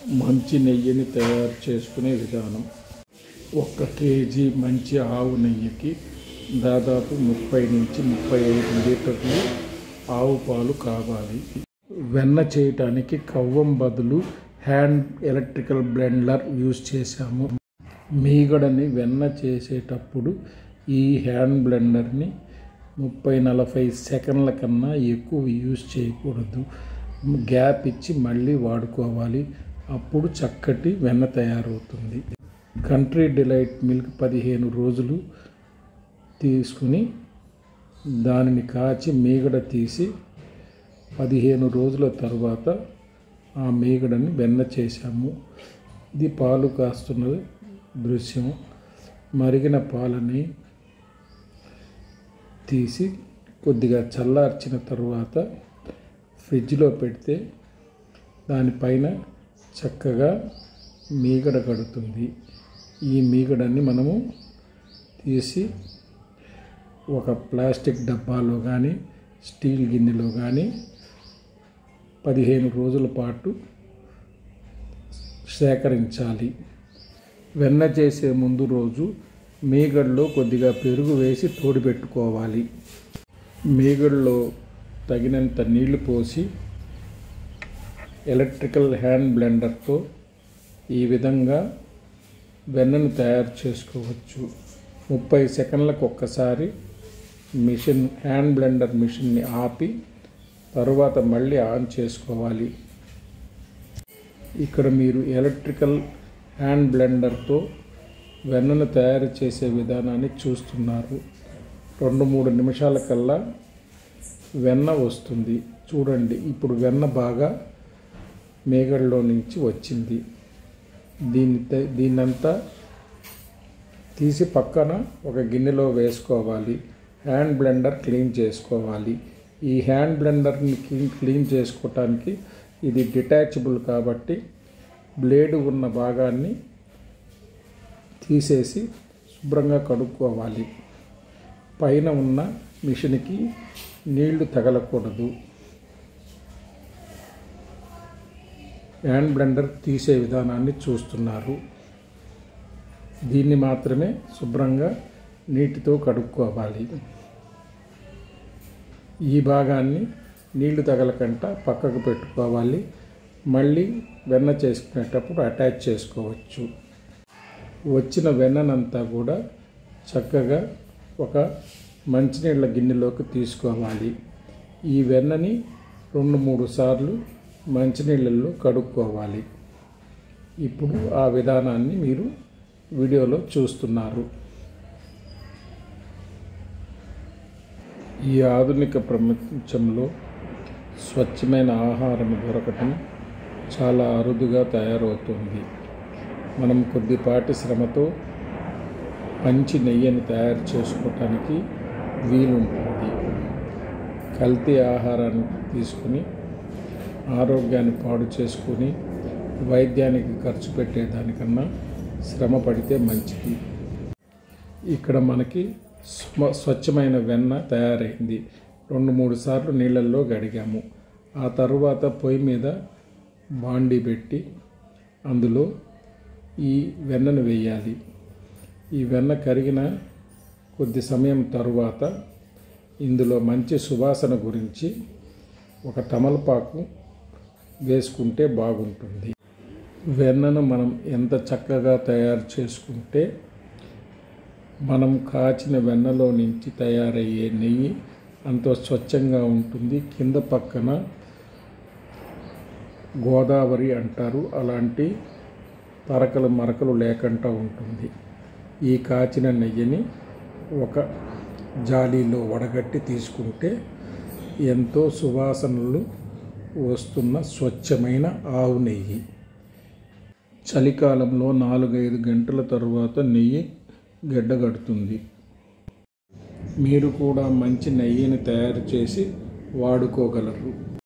మంచి నెయ్యిని తయారు చేసుకునే విధానం ఒక్క కేజీ మంచి ఆవు నెయ్యికి దాదాపు ముప్పై నుంచి ముప్పై ఐదు లీటర్లు ఆవు పాలు కావాలి వెన్న చేయటానికి కవ్వం బదులు హ్యాండ్ ఎలక్ట్రికల్ బ్లెండర్ యూజ్ చేశాము మీగడని వెన్న చేసేటప్పుడు ఈ హ్యాండ్ బ్లెండర్ని ముప్పై నలభై సెకండ్ల కన్నా ఎక్కువ యూజ్ చేయకూడదు గ్యాప్ ఇచ్చి మళ్ళీ వాడుకోవాలి అప్పుడు చక్కటి వెన్న తయారవుతుంది కంట్రీ డిలైట్ మిల్క్ పదిహేను రోజులు తీసుకుని దానిని కాచి మీగడ తీసి పదిహేను రోజుల తర్వాత ఆ మీగడని వెన్న చేశాము ఇది పాలు కాస్తున్న దృశ్యం మరిగిన పాలని తీసి కొద్దిగా చల్లార్చిన తర్వాత ఫ్రిడ్జ్లో పెడితే దానిపైన చక్కగా మీగడ కడుతుంది ఈ మీగడని మనము తీసి ఒక ప్లాస్టిక్ డబ్బాలో కానీ స్టీల్ గిన్నెలో కానీ పదిహేను రోజుల పాటు సేకరించాలి వెన్న చేసే ముందు రోజు మీగడలో కొద్దిగా పెరుగు వేసి తోడిపెట్టుకోవాలి మీగడలో తగినంత నీళ్లు పోసి ఎలక్ట్రికల్ హ్యాండ్ బ్లెండర్తో ఈ విధంగా వెన్నను తయారు చేసుకోవచ్చు ముప్పై సెకండ్లకు ఒక్కసారి మిషన్ హ్యాండ్ బ్లెండర్ మిషన్ని ఆపి తరువాత మళ్ళీ ఆన్ చేసుకోవాలి ఇక్కడ మీరు ఎలక్ట్రికల్ హ్యాండ్ బ్లెండర్తో వెన్నను తయారు చేసే విధానాన్ని చూస్తున్నారు రెండు మూడు నిమిషాల కల్లా వెన్న వస్తుంది చూడండి ఇప్పుడు వెన్న బాగా మేగడలో నుంచి వచ్చింది దీన్ని త- దీన్నంతా తీసి పక్కన ఒక గిన్నెలో వేసుకోవాలి హ్యాండ్ బ్లెండర్ క్లీన్ చేసుకోవాలి ఈ హ్యాండ్ బ్లెండర్ని క్లీన్ క్లీన్ చేసుకోవటానికి ఇది డిటాచబుల్ కాబట్టి బ్లేడ్ ఉన్న భాగాన్ని తీసేసి శుభ్రంగా కడుక్కోవాలి పైన ఉన్న మిషన్కి నీళ్లు తగలకూడదు హ్యాండ్ బ్లెండర్ తీసే విధానాన్ని చూస్తున్నారు దీన్ని మాత్రమే శుభ్రంగా నీటితో కడుక్కోవాలి ఈ భాగాన్ని నీళ్లు తగలకంట పక్కకు పెట్టుకోవాలి మళ్ళీ వెన్న చేసుకునేటప్పుడు అటాచ్ చేసుకోవచ్చు వచ్చిన వెన్ననంతా కూడా చక్కగా ఒక మంచినీళ్ళ గిన్నెలోకి తీసుకోవాలి ఈ వెన్నని రెండు మూడు సార్లు మంచినీళ్ళల్లో కడుక్కోవాలి ఇప్పుడు ఆ విధానాన్ని మీరు వీడియోలో చూస్తున్నారు ఈ ఆధునిక ప్రపంచంలో స్వచ్ఛమైన ఆహారం దొరకటం చాలా అరుదుగా తయారవుతుంది మనం కొద్దిపాటి శ్రమతో మంచి నెయ్యిని తయారు చేసుకోవటానికి వీలుంటుంది కల్తీ ఆహారాన్ని తీసుకుని ఆరోగ్యాన్ని పాడు చేసుకుని వైద్యానికి ఖర్చు పెట్టేదానికన్నా శ్రమ పడితే మంచిది ఇక్కడ మనకి స్వ- స్వచ్ఛమైన వెన్న తయారైంది రెండు మూడు సార్లు నీళ్ళల్లో గడిగాము ఆ తరువాత పొయ్యి మీద బాండి పెట్టి అందులో ఈ వెన్నను వేయాలి ఈ వెన్న కరిగిన కొద్ది సమయం తరువాత ఇందులో మంచి సువాసన గురించి ఒక తమలపాకు వేసుకుంటే బాగుంటుంది వెన్నను మనం ఎంత చక్కగా తయారు చేసుకుంటే మనం కాచిన వెన్నలో నుంచి తయారయ్యే నెయ్యి అంత స్వచ్ఛంగా ఉంటుంది కింద పక్కన గోదావరి అంటారు అలాంటి పరకలు మరకలు లేకుండా ఉంటుంది ఈ కాచిన నెయ్యిని ఒక జాలీలో వడగట్టి తీసుకుంటే ఎంతో సువాసనలు వస్తున్న స్వచ్ఛమైన ఆవు నెయ్యి చలికాలంలో నాలుగైదు గంటల తరువాత నెయ్యి గడ్డగడుతుంది మీరు కూడా మంచి నెయ్యిని తయారు చేసి వాడుకోగలరు